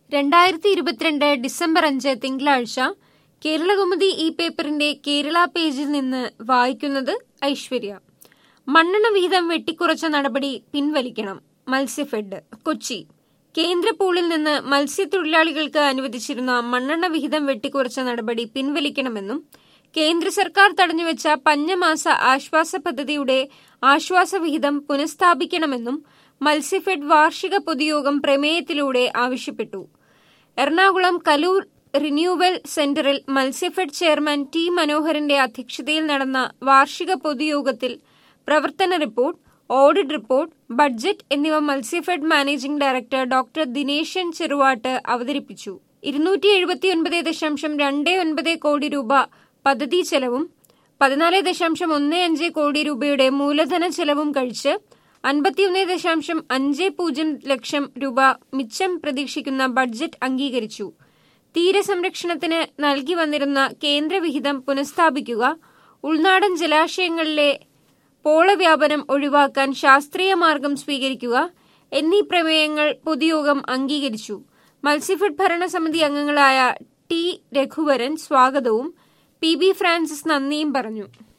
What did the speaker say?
രണ്ടായിരത്തി ഇരുപത്തിരണ്ട് ഡിസംബർ അഞ്ച് തിങ്കളാഴ്ച കേരളകൗമുദി ഈ പേപ്പറിന്റെ കേരള പേജിൽ നിന്ന് വായിക്കുന്നത് ഐശ്വര്യ മണ്ണെണ്ണ വിഹിതം വെട്ടിക്കുറച്ച നടപടി പിൻവലിക്കണം മത്സ്യഫെഡ് കൊച്ചി കേന്ദ്ര പൂളിൽ നിന്ന് മത്സ്യത്തൊഴിലാളികൾക്ക് അനുവദിച്ചിരുന്ന മണ്ണെണ്ണ വിഹിതം വെട്ടിക്കുറച്ച നടപടി പിൻവലിക്കണമെന്നും കേന്ദ്ര സർക്കാർ തടഞ്ഞുവെച്ച പഞ്ഞമാസ ആശ്വാസ പദ്ധതിയുടെ ആശ്വാസ വിഹിതം പുനഃസ്ഥാപിക്കണമെന്നും മത്സ്യഫെഡ് വാർഷിക പൊതുയോഗം പ്രമേയത്തിലൂടെ ആവശ്യപ്പെട്ടു എറണാകുളം കലൂർ റിന്യൂവൽ സെന്ററിൽ മത്സ്യഫെഡ് ചെയർമാൻ ടി മനോഹരന്റെ അധ്യക്ഷതയിൽ നടന്ന വാർഷിക പൊതുയോഗത്തിൽ പ്രവർത്തന റിപ്പോർട്ട് ഓഡിറ്റ് റിപ്പോർട്ട് ബഡ്ജറ്റ് എന്നിവ മത്സ്യഫെഡ് managing director doctor Dineshan Cheruvat അവതരിപ്പിച്ചു ഇരുന്നൂറ്റി എഴുപത്തിയൊൻപത് ദശാംശം രണ്ട് ഒൻപത് കോടി രൂപ പദ്ധതി ചെലവും പതിനാല് ദശാംശം ഒന്ന് അഞ്ച് കോടി രൂപയുടെ മൂലധന ചെലവും കഴിച്ച് അൻപത്തിയൊന്ന് ദശാംശം അഞ്ച് പൂജ്യം ലക്ഷം രൂപ മിച്ചം പ്രതീക്ഷിക്കുന്ന ബഡ്ജറ്റ് അംഗീകരിച്ചു തീരസംരക്ഷണത്തിന് നൽകി വന്നിരുന്ന കേന്ദ്രവിഹിതം പുനഃസ്ഥാപിക്കുക ഉൾനാടൻ ജലാശയങ്ങളിലെ പോളവ്യാപനം ഒഴിവാക്കാൻ ശാസ്ത്രീയ മാർഗം സ്വീകരിക്കുക എന്നീ പ്രമേയങ്ങൾ പൊതുയോഗം അംഗീകരിച്ചു മത്സ്യഫെഡ് ഭരണസമിതി അംഗങ്ങളായ ടി രഘുവരൻ സ്വാഗതവും പി ബി ഫ്രാൻസിസ് നന്ദിയും പറഞ്ഞു